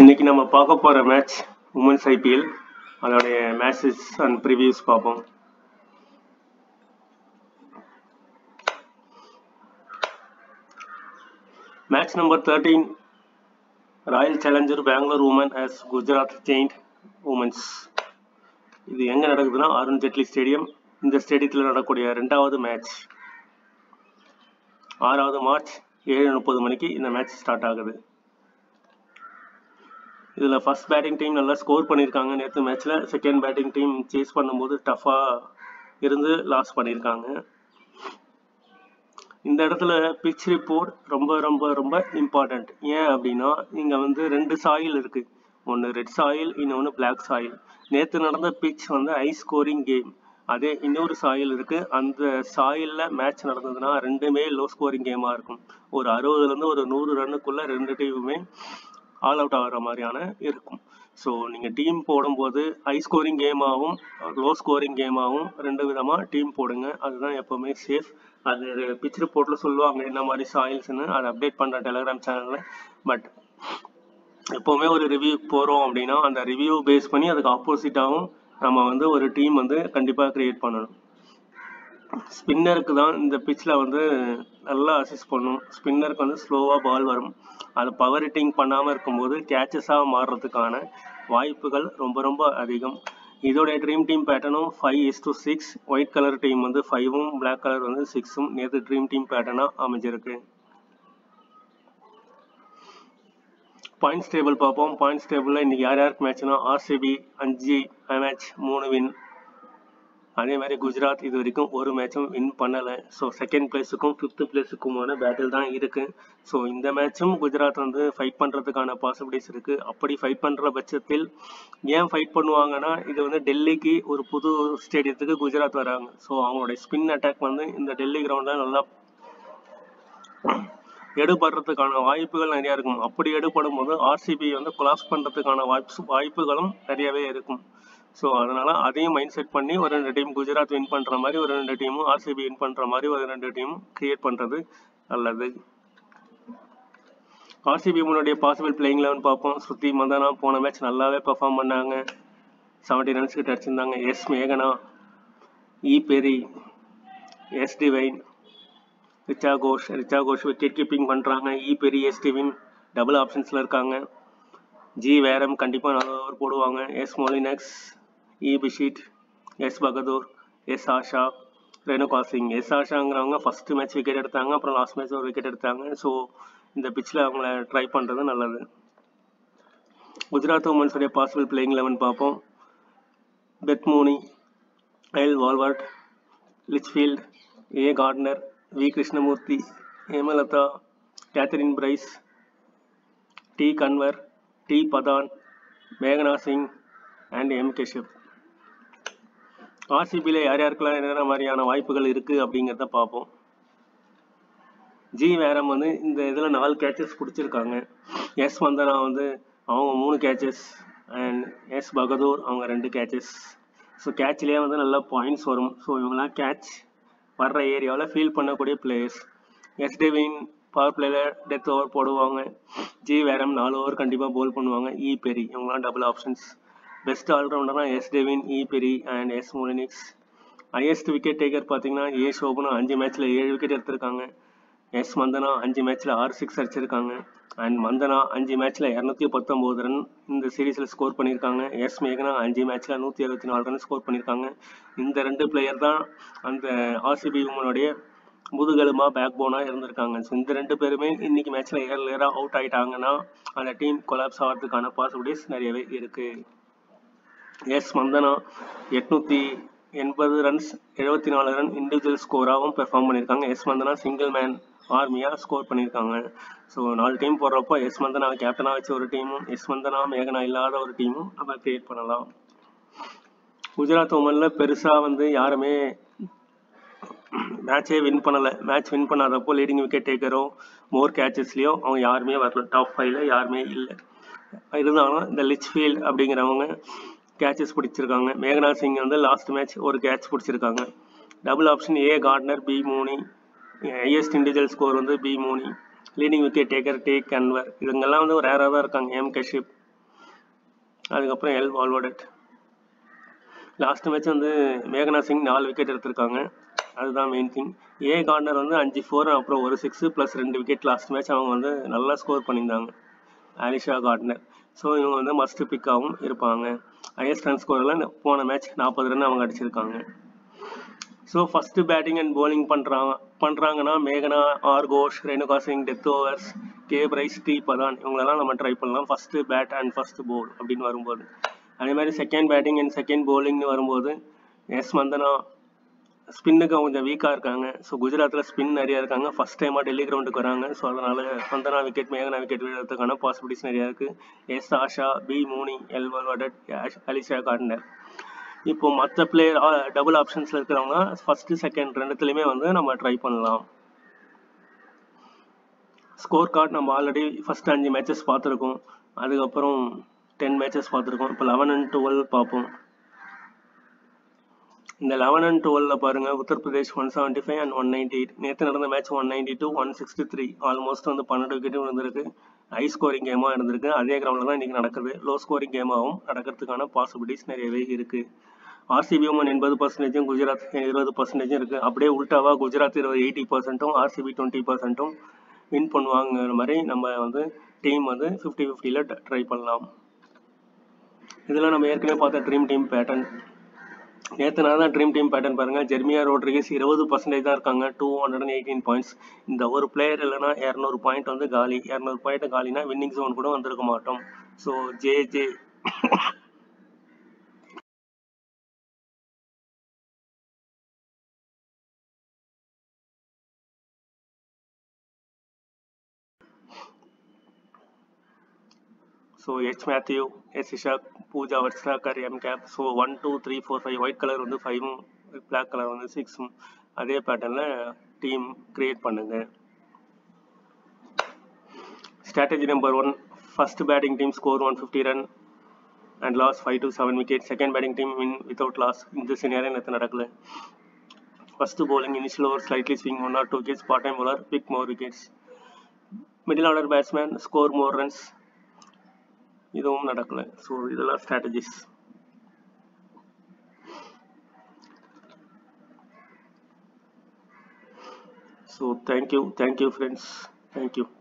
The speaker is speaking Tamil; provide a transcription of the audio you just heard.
இன்னைக்கு நம்ம பார்க்க போற மேட்ச் உமன்ஸ் ஐபிஎல் அதோடைய மேட்சஸ் அண்ட் ப்ரிவியூஸ் பார்ப்போம் match number thirteen royal challenger Bangalore women as Gujarat giant women's இது எங்க நடக்குதுன்னா அருண் ஜெட்லி ஸ்டேடியம் இந்த ஸ்டேடியத்தில் நடக்கக்கூடிய ரெண்டாவது மேட்ச் ஆறாவது மார்ச் ஏழு முப்பது மணிக்கு இந்த மேட்ச் ஸ்டார்ட் ஆகுது இதில் ஃபர்ஸ்ட் பேட்டிங் டீம் நல்லா ஸ்கோர் பண்ணியிருக்காங்க நேற்று மேட்ச்சில் செகண்ட் பேட்டிங் டீம் சேஸ் பண்ணும்போது டஃப்பாக இருந்து லாஸ் பண்ணியிருக்காங்க இந்த இடத்துல பிச் ரிப்போர்ட் ரொம்ப ரொம்ப ரொம்ப இம்பார்ட்டண்ட் ஏன் அப்படின்னா இங்கே வந்து ரெண்டு சாயில் இருக்குது ஒன்று ரெட் சாயில் இன்னொன்று பிளாக் சாயில் நேற்று நடந்த பிச் வந்து ஹை ஸ்கோரிங் கேம் அதே இன்னொரு சாயில் இருக்கு அந்த சாயில்ல மேட்ச் நடந்ததுன்னா ரெண்டுமே லோ ஸ்கோரிங் கேமா இருக்கும் ஒரு அறுபதுல இருந்து ஒரு நூறு ரன்னுக்குள்ள ரெண்டு டீமுமே ஆல் அவுட் ஆகிற மாதிரியான இருக்கும் ஸோ நீங்கள் டீம் போடும்போது ஹை ஸ்கோரிங் கேமாகவும் லோ ஸ்கோரிங் கேமாகவும் ரெண்டு விதமாக டீம் போடுங்க அதுதான் எப்போவுமே சேஃப் அது பிச் ரிப்போர்ட்டில் சொல்லுவாங்க என்ன மாதிரி சாயில்ஸ்னு அதை அப்டேட் பண்ணுற டெலிகிராம் சேனலில் பட் எப்போவுமே ஒரு ரிவ்யூ போகிறோம் அப்படின்னா அந்த ரிவ்யூ பேஸ் பண்ணி அதுக்கு ஆப்போசிட்டாகவும் நம்ம வந்து ஒரு டீம் வந்து கண்டிப்பாக க்ரியேட் பண்ணணும் ஸ்பின்னருக்கு தான் இந்த பிச்சில் வந்து நல்லா அசிஸ்ட் பண்ணும் ஸ்பின்னருக்கு வந்து ஸ்லோவாக பால் வரும் அது பவர் ஹிட்டிங் பண்ணாமல் இருக்கும்போது கேச்சஸாக மாறுறதுக்கான வாய்ப்புகள் ரொம்ப ரொம்ப அதிகம் இதோடைய ட்ரீம் டீம் பேட்டர்னும் five is to six white colour team வந்து ஃபைவும் பிளாக் கலர் வந்து சிக்ஸும் நேற்று ட்ரீம் டீம் பேட்டர்னாக அமைஞ்சிருக்கு பாயிண்ட்ஸ் டேபிள் பார்ப்போம் பாயிண்ட்ஸ் டேபிளில் இன்னைக்கு யார் யாருக்கு மேட்ச்னா ஆர்சிபி அஞ்சு மேட்ச் மூணு வின் அதே மாதிரி குஜராத் இது வரைக்கும் ஒரு மேட்சும் வின் பண்ணலை ஸோ செகண்ட் பிளேஸுக்கும் ஃபிஃப்த் பிளேஸுக்குமான பேட்டில் தான் இருக்கு ஸோ இந்த மேட்சும் குஜராத் வந்து ஃபைட் பண்ணுறதுக்கான பாசிபிலிட்டிஸ் இருக்கு அப்படி ஃபைட் பண்ணுற பட்சத்தில் ஏன் ஃபைட் பண்ணுவாங்கன்னா இது வந்து டெல்லிக்கு ஒரு புது ஸ்டேடியத்துக்கு குஜராத் வராங்க ஸோ அவங்களுடைய ஸ்பின் அட்டாக் வந்து இந்த டெல்லி கிரவுண்டில் நல்லா எடுபடுறதுக்கான வாய்ப்புகள் நிறைய இருக்கும் அப்படி எடுபடும் போது ஆர்சிபி வந்து கொலாப்ஸ் பண்ணுறதுக்கான வாய்ப்பு வாய்ப்புகளும் நிறையவே இருக்கும் ஸோ அதனால அதையும் மைண்ட் செட் பண்ணி ஒரு ரெண்டு டீம் குஜராத் வின் பண்ணுற மாதிரி ஒரு ரெண்டு டீமும் ஆர்சிபி வின் பண்ணுற மாதிரி ஒரு ரெண்டு டீமும் கிரியேட் பண்ணுறது நல்லது ஆர்சிபி முன்னாடிய பாசிபிள் பிளேயிங் லெவன் பார்ப்போம் ஸ்ருதி மந்தனா போன மேட்ச் நல்லாவே பெர்ஃபார்ம் பண்ணாங்க செவன்டி ரன்ஸ் கிட்ட அடிச்சிருந்தாங்க எஸ் மேகனா E Perry S Devine Richa Ghosh Richa Ghosh wicket keeping பண்ணுறாங்க இ பெரி எஸ் டிவின் டபுள் ஆப்ஷன்ஸில் இருக்காங்க ஜி வேரம் கண்டிப்பாக நல்ல ஓவர் போடுவாங்க S Molineux E Bisht S Bahadur S Asha Renuka Singh S ஆஷாங்கிறவங்க ஃபர்ஸ்ட் மேட்ச் விக்கெட் எடுத்தாங்க அப்புறம் லாஸ்ட் மேட்ச் ஒரு விக்கெட் எடுத்தாங்க ஸோ இந்த பிச்சில் அவங்கள ட்ரை பண்ணுறது நல்லது குஜராத் உமன்ஸுடைய பாசிபிள் பிளேயிங் லெவன் பார்ப்போம் Beth Mooney L Wolvaardt Litchfield A Gardner V Krishnamurthy Hemalatha Catherine Bryce T Kanwar T Pathan மேகனா சிங் அண்ட் எம் கேஷப் ஆர்சிபியில் யார் யாருக்கெல்லாம் என்னென்ன மாதிரியான வாய்ப்புகள் இருக்குது அப்படிங்கிறத பார்ப்போம் ஜி வேரம் வந்து இந்த இதில் நாலு கேச்சஸ் பிடிச்சிருக்காங்க எஸ் வந்தனா வந்து அவங்க மூணு கேச்சஸ் அண்ட் எஸ் பகதூர் அவங்க ரெண்டு கேச்சஸ் ஸோ கேட்ச்லேயே வந்து நல்ல பாயிண்ட்ஸ் வரும் ஸோ இவங்கெல்லாம் கேட்ச் வர்ற ஏரியாவில் ஃபீல் பண்ணக்கூடிய பிளேயர்ஸ் எஸ் டெவின் பவர் பிளேல டெத் ஓவர் போடுவாங்க ஜி வேரம் நாலு ஓவர் கண்டிப்பாக போல் பண்ணுவாங்க இ பெரி இவங்களாம் டபுள் ஆப்ஷன்ஸ் பெஸ்ட் ஆல்ரவுண்டர்னா S Devine E Perry and S Molineux highest wicket taker பார்த்தீங்கன்னா ஏ சோபனா அஞ்சு மேட்ச்சில் ஏழு விக்கெட் எடுத்திருக்காங்க எஸ் மந்தனா அஞ்சு மேட்ச்சில் ஆறு சிக்ஸ் அடிச்சிருக்காங்க அண்ட் மந்தனா அஞ்சு மேட்ச்சில் இரநூத்தி பத்தொம்போது ரன் இந்த சீரீஸில் ஸ்கோர் பண்ணியிருக்காங்க எஸ் மேகனா அஞ்சு மேட்ச்சில் நூற்றி அறுபத்தி நாலு ரன் ஸ்கோர் பண்ணியிருக்காங்க இந்த ரெண்டு பிளேயர் தான் அந்த ஆர்சிபி உமனுடைய முதுகெலுமா பேக் போனாக இருந்திருக்காங்க ஸோ இந்த ரெண்டு பேருமே இன்னைக்கு மேட்ச்சில் ஏர்லியராக அவுட் ஆயிட்டாங்கன்னா அந்த டீம் கொலாப்ஸ் ஆகிறதுக்கான பாசிபிலிட்டிஸ் நிறையவே இருக்கு எஸ் மந்தனா எட்நூற்றி எண்பது ரன்ஸ் எழுபத்தி நாலு ரன் இண்டிவிஜுவல் ஸ்கோராகவும் பெர்ஃபார்ம் பண்ணியிருக்காங்க எஸ் மந்தனா சிங்கிள் மேன் ஆர்மியாக ஸ்கோர் பண்ணியிருக்காங்க ஸோ நாலு டீம் போடுறப்போ எஸ் மந்தனா கேப்டனாக வச்ச ஒரு டீமும் எஸ் மந்தனா மேகனா இல்லாத ஒரு டீமும் நம்ம கிரியேட் பண்ணலாம் குஜராத் உமனில் பெருசாக வந்து யாருமே மேட்சே வின் பண்ணலை மேட்ச் வின் பண்ணாதப்போ லீடிங் விக்கெட் டேக்கரோ மோர் கேச்சஸ்லேயோ அவங்க யாருமே வரல டாப் ஃபைவ்ல யாருமே இல்லை இருந்தாலும் இந்த லிச்ஃபீல்ட் அப்படிங்கிறவங்க கேச்சஸ் பிடிச்சிருக்காங்க மேகனா சிங் வந்து லாஸ்ட் மேட்ச் ஒரு கேட்ச் பிடிச்சிருக்காங்க double option A Gardner B Mooney highest individual score வந்து B Mooney leading wicket taker T Kanwar இவங்கெல்லாம் வந்து ரேராக தான் இருக்காங்க எம் கஷிப் அதுக்கப்புறம் எல் வால்வடட் லாஸ்ட் மேட்ச் வந்து மேகனா சிங் நாலு விக்கெட் எடுத்திருக்காங்க அதுதான் மெயின் திங் ஏ கார்னர் வந்து அஞ்சு ஃபோர் அப்புறம் ஒரு சிக்ஸ் ப்ளஸ் ரெண்டு விக்கெட் லாஸ்ட் மேட்ச் அவங்க வந்து நல்லா ஸ்கோர் பண்ணியிருந்தாங்க ஆலிஷா கார்ட்னர் ஸோ இவங்க வந்து மஸ்ட் பிக்காகவும் இருப்பாங்க ஹையஸ்ட் ரன் ஸ்கோரில் போன மேட்ச் நாற்பது ரன் அவங்க அடிச்சிருக்காங்க so first batting and bowling பண்ணுறாங்க பண்ணுறாங்கன்னா மேகனா R Ghosh Renuka Singh death overs K Bryce T Pathan இவங்களெல்லாம் நம்ம ட்ரை பண்ணலாம் first bat and first bowl அப்படின்னு வரும்போது அதே மாதிரி செகண்ட் பேட்டிங் அண்ட் செகண்ட் bowlingனு வரும்போது எஸ் மந்தனா ஸ்பின்னுக்கு கொஞ்சம் வீக்காக இருக்காங்க ஸோ குஜராத்தில் ஸ்பின் நிறையா இருக்காங்க ஃபஸ்ட் டைமாக டெல்லி கிரவுண்டுக்கு வராங்க ஸோ அதனால் மந்தனா விக்கெட் மேகனா விக்கெட் விழுறதுக்கான பாசிபிலிட்டிஸ் நிறையா இருக்குது S Asha B Mooney L Wolvaardt அலிஷா கார்னர் இப்போ மற்ற பிளேயர் டபுள் ஆப்ஷன்ஸில் இருக்கிறவங்க ஃபஸ்ட்டு செகண்ட் ரெண்டுத்துலையுமே வந்து நம்ம ட்ரை பண்ணலாம் ஸ்கோர் கார்டு நம்ம ஆல்ரெடி ஃபஸ்ட் அஞ்சு மேட்சஸ் பார்த்துருக்கோம் அதுக்கப்புறம் டென் மேட்சஸ் பார்த்துருக்கோம் இப்போ லெவன் அண்ட் டுவெல் பார்ப்போம் இந்த லெவன் அண்ட் டுவெல்ல பாருங்க Uttar Pradesh one seventy five and one ninety eight நேற்று நடந்த match one ninety two one sixty three almost வந்து பன்னெண்டு விக்கெட் விழுந்திருக்கு ஹை ஸ்கோரிங் கேமாக இருந்திருக்கு அதே கிரவுண்டில் தான் இன்றைக்கி நடக்குது லோ ஸ்கோரிங் கேமாகவும் நடக்கிறதுக்கான பாசிபிலிட்டிஸ் நிறையவே இருக்குது ஆர்சிபி ஒன் எண்பது பர்சன்டேஜும் குஜராத் இருபது பர்சன்டேஜும் இருக்குது அப்படியே உல்டாவாக குஜராத் இருபது எயிட்டி பர்சன்ட்டும் ஆர்சிபி டுவெண்ட்டி பர்சன்ட்டும் வின் பண்ணுவாங்கிற மாதிரி நம்ம வந்து டீம் வந்து ஃபிஃப்டி ஃபிஃப்டியில் ட்ரை பண்ணலாம் இதெல்லாம் நம்ம ஏற்கனவே பார்த்த ட்ரீம் டீம் பேட்டர்ன் நேற்று நான் தான் ட்ரீம் டீம் பேட்டர்ன் பாருங்க ஜெர்மியா ரோட்ரிகஸ் இருபது பர்சன்டேஜ் தான் இருக்காங்க two hundred and eighteen points இந்த ஒரு பிளேயர் இல்லைனா இரநூறு பாயிண்ட் வந்து காலி இரநூறு பாயிண்ட் காலினா வின்னிங் ஜோன் கூட வந்திருக்க மாட்டோம் so J J so H Matthew S Ishaque Pooja வர்ஷாக்கர் M Kapp so one two three four five white colour வந்து ஃபைவும் பிளாக் கலர் வந்து சிக்ஸும் அதே பேட்டர்னில் டீம் கிரியேட் பண்ணுங்க strategy number one first batting team score one fifty run and loss five to seven wicket second batting team win without loss இந்த சினியாரே நேற்று நடக்கல first bowling initial over slightly swing one or two wickets part time bowler pick more wickets middle order batsman score more runs இதுவும் நடக்கல ஸோ இதெல்லாம் strategies so thank you thank you friends thank you